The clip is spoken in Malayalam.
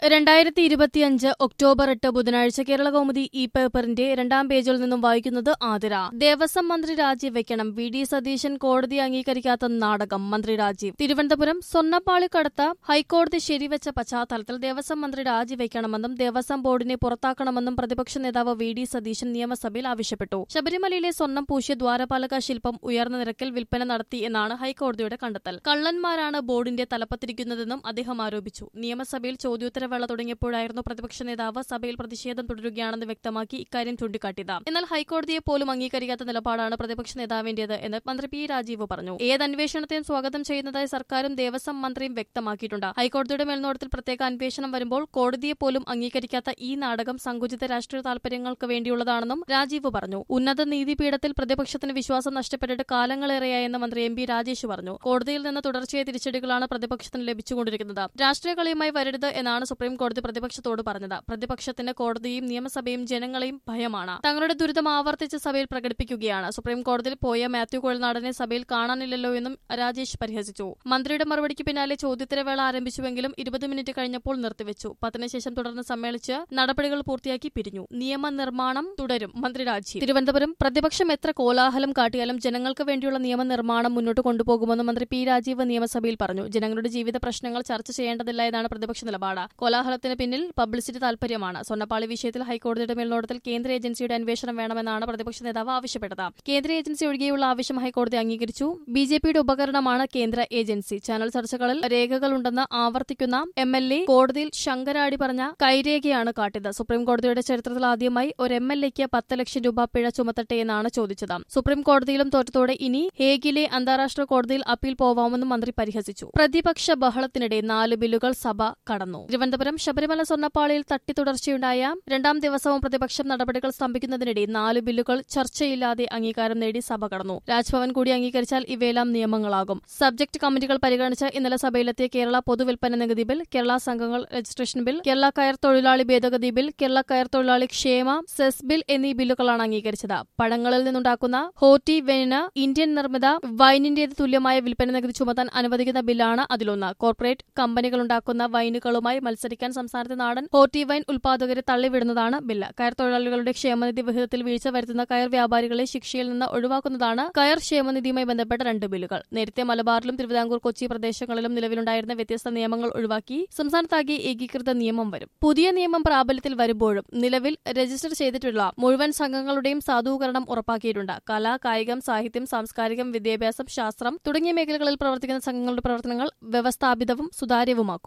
രണ്ടായിരത്തി ഇരുപത്തിയഞ്ച് ഒക്ടോബർ എട്ട് ബുധനാഴ്ച കേരള കൗമുദി ഈ പേപ്പറിന്റെ രണ്ടാം പേജിൽ നിന്നും വായിക്കുന്നത് ആതിര ദേവസ്വം മന്ത്രി രാജിവെക്കണം വി ഡി സതീശൻ കോടതി അംഗീകരിക്കാത്ത നാടകം മന്ത്രി രാജീവ് തിരുവനന്തപുരം സ്വർണ്ണപ്പാളി കടത്ത ഹൈക്കോടതി ശരിവെച്ച പശ്ചാത്തലത്തിൽ ദേവസ്വം മന്ത്രി രാജിവെക്കണമെന്നും ദേവസ്വം ബോർഡിനെ പുറത്താക്കണമെന്നും പ്രതിപക്ഷ നേതാവ് വി ഡി സതീശൻ നിയമസഭയിൽ ആവശ്യപ്പെട്ടു ശബരിമലയിലെ സ്വർണം പൂശിയ ദ്വാരപാലക ശില്പം ഉയർന്ന നിരക്കിൽ വിൽപ്പന നടത്തി എന്നാണ് ഹൈക്കോടതിയുടെ കണ്ടെത്തൽ കള്ളന്മാരാണ് ബോർഡിന്റെ തലപ്പത്തിരിക്കുന്നതെന്നും അദ്ദേഹം ആരോപിച്ചു നിയമസഭയിൽ ചോദ്യോത്തരവേള തുടങ്ങിയപ്പോഴായിരുന്നു പ്രതിപക്ഷ നേതാവ് സഭയിൽ പ്രതിഷേധം തുടരുകയാണെന്ന് വ്യക്തമാക്കി ഇക്കാര്യം ചൂണ്ടിക്കാട്ടിയത് എന്നാൽ ഹൈക്കോടതിയെ പോലും അംഗീകരിക്കാത്ത നിലപാടാണ് പ്രതിപക്ഷ നേതാവിന്റേത് എന്ന് മന്ത്രി പി രാജീവ് പറഞ്ഞു ഏത് അന്വേഷണത്തെയും സ്വാഗതം ചെയ്യുന്നതായി സർക്കാരും ദേവസ്വം മന്ത്രിയും വ്യക്തമാക്കിയിട്ടുണ്ട് ഹൈക്കോടതിയുടെ മേൽനോട്ടത്തിൽ പ്രത്യേക അന്വേഷണം വരുമ്പോൾ കോടതിയെ പോലും അംഗീകരിക്കാത്ത ഈ നാടകം സങ്കുചിത രാഷ്ട്രീയ താൽപര്യങ്ങൾക്ക് വേണ്ടിയുള്ളതാണെന്നും രാജീവ് പറഞ്ഞു ഉന്നത നീതിപീഠത്തിൽ പ്രതിപക്ഷത്തിന് വിശ്വാസം നഷ്ടപ്പെട്ടിട്ട് കാലങ്ങളേറെയായെന്ന് മന്ത്രി എം പി രാജേഷ് പറഞ്ഞു കോടതിയിൽ നിന്ന് തുടർച്ചയായ തിരിച്ചടികളാണ് പ്രതിപക്ഷത്തിന് ലഭിച്ചുകൊണ്ടിരിക്കുന്നത് രാഷ്ട്രീയ കളിയുമായി വരരുത് എന്നാണ് സുപ്രീം കോടതി പ്രതിപക്ഷത്തോട് പറഞ്ഞത് പ്രതിപക്ഷത്തിന് കോടതിയും നിയമസഭയും ജനങ്ങളെയും ഭയമാണ് തങ്ങളുടെ ദുരിതം ആവർത്തിച്ച് സഭയിൽ പ്രകടിപ്പിക്കുകയാണ് സുപ്രീം കോടതിയിൽ പോയ മാത്യു കുഴൽനാടനെ സഭയിൽ കാണാനില്ലല്ലോ എന്നും രാജേഷ് പരിഹസിച്ചു മന്ത്രിയുടെ മറുപടിക്ക് പിന്നാലെ ചോദ്യോത്തരവേള ആരംഭിച്ചുവെങ്കിലും ഇരുപത് മിനിറ്റ് കഴിഞ്ഞപ്പോൾ നിർത്തിവെച്ചു പത്തിനുശേഷം തുടർന്ന് സമ്മേളിച്ച് നടപടികൾ പൂർത്തിയാക്കി പിരിഞ്ഞു നിയമനിർമ്മാണം തുടരും മന്ത്രി രാജീവ് തിരുവനന്തപുരം പ്രതിപക്ഷം എത്ര കോലാഹലം കാട്ടിയാലും ജനങ്ങൾക്ക് വേണ്ടിയുള്ള നിയമനിർമ്മാണം മുന്നോട്ട് കൊണ്ടുപോകുമെന്ന് മന്ത്രി പി രാജീവ് നിയമസഭയിൽ പറഞ്ഞു ജനങ്ങളുടെ ജീവിത പ്രശ്നങ്ങൾ ചർച്ച ചെയ്യേണ്ടതില്ല എന്നാണ് പ്രതിപക്ഷ നിലപാട് കോലാഹലത്തിന് പിന്നിൽ പബ്ലിസിറ്റി താൽപര്യമാണ് സ്വർണ്ണപ്പാളി വിഷയത്തിൽ ഹൈക്കോടതിയുടെ മേൽനോട്ടത്തിൽ കേന്ദ്ര ഏജൻസിയുടെ അന്വേഷണം വേണമെന്നാണ് പ്രതിപക്ഷ നേതാവ് ആവശ്യപ്പെട്ടത് കേന്ദ്ര ഏജൻസി ഒഴികെയുള്ള ആവശ്യം ഹൈക്കോടതി അംഗീകരിച്ചു ബി ജെ പിയുടെ ഉപകരണമാണ് കേന്ദ്ര ഏജൻസി ചാനൽ ചർച്ചകളിൽ രേഖകളുണ്ടെന്ന് ആവർത്തിക്കുന്ന എം എൽ എ കോടതിയിൽ ശങ്കരാടി പറഞ്ഞ കൈരേഖയാണ് കാട്ടിയത് സുപ്രീം കോടതിയുടെ ചരിത്രത്തിൽ ആദ്യമായി ഒരു എം എൽ എക്ക് പത്ത് ലക്ഷം രൂപ പിഴ ചുമത്തട്ടെ എന്നാണ് ചോദിച്ചത് സുപ്രീം കോടതിയിലും തോറ്റത്തോടെ ഇനി ഹേഗിലെ അന്താരാഷ്ട്ര കോടതിയിൽ അപ്പീൽ പോവാമെന്നും മന്ത്രി പരിഹസിച്ചു പ്രതിപക്ഷ ബഹളത്തിനിടെ നാല് ബില്ലുകൾ സഭ കടന്നു തിരുവനന്തപുരം ശബരിമല സ്വർണ്ണപ്പാളിയിൽ തട്ടി തുടർച്ചയുണ്ടായ രണ്ടാം ദിവസവും പ്രതിപക്ഷം നടപടികൾ സ്തംഭിക്കുന്നതിനിടെ നാല് ബില്ലുകൾ ചർച്ചയില്ലാതെ അംഗീകാരം നേടി സഭ കടന്നു രാജ്ഭവൻ കൂടി അംഗീകരിച്ചാൽ ഇവയെല്ലാം നിയമങ്ങളാകും സബ്ജക്ട് കമ്മിറ്റികൾ പരിഗണിച്ച് ഇന്നലെ സഭയിലെത്തിയ കേരള പൊതുവിൽപ്പന നികുതി ബിൽ കേരള സംഘങ്ങൾ രജിസ്ട്രേഷൻ ബിൽ കേരള കയർ തൊഴിലാളി ഭേദഗതി ബിൽ കേരള കയർ തൊഴിലാളി ക്ഷേമ സെസ് ബിൽ എന്നീ ബില്ലുകളാണ് അംഗീകരിച്ചത് പഴങ്ങളിൽ നിന്നുണ്ടാക്കുന്ന ഹോട്ടി വെനിന് ഇന്ത്യൻ നിർമ്മിത വൈനിന്റേത് തുല്യമായ വിൽപ്പന നികുതി ചുമത്താൻ അനുവദിക്കുന്ന ബില്ലാണ് അതിലൊന്ന് കോർപ്പറേറ്റ് കമ്പനികളുണ്ടാക്കുന്ന വൈനുകളുമായി മത്സരിക്കാൻ സംസ്ഥാനത്തെ നാടൻ ഹോട്ടി വൈൻ ഉൽപാദകരെ തള്ളിവിടുന്നതാണ് ബില്ല് കയർ തൊഴിലാളികളുടെ ക്ഷേമനിധി വിഹിതത്തിൽ വീഴ്ച വരുത്തുന്ന കയർ വ്യാപാരികളെ ശിക്ഷയിൽ നിന്ന് ഒഴിവാക്കുന്നതാണ് കയർ ക്ഷേമനിധിയുമായി ബന്ധപ്പെട്ട രണ്ട് ബില്ലുകൾ നേരത്തെ മലബാറിലും തിരുവിതാംകൂർ കൊച്ചി പ്രദേശങ്ങളിലും നിലവിലുണ്ടായിരുന്ന വ്യത്യസ്ത നിയമങ്ങൾ ഒഴിവാക്കി സംസ്ഥാനത്താകെ ഏകീകൃത നിയമം വരും പുതിയ നിയമം പ്രാബല്യത്തിൽ വരുമ്പോഴും നിലവിൽ രജിസ്റ്റർ ചെയ്തിട്ടുള്ള മുഴുവൻ സംഘങ്ങളുടെയും സാധൂകരണം ഉറപ്പാക്കിയിട്ടുണ്ട് കല കായികം സാഹിത്യം സാംസ്കാരികം വിദ്യാഭ്യാസം ശാസ്ത്രം തുടങ്ങിയ മേഖലകളിൽ പ്രവർത്തിക്കുന്ന സംഘങ്ങളുടെ പ്രവർത്തനങ്ങൾ വ്യവസ്ഥാപിതവും സുതാര്യവുമാക്കും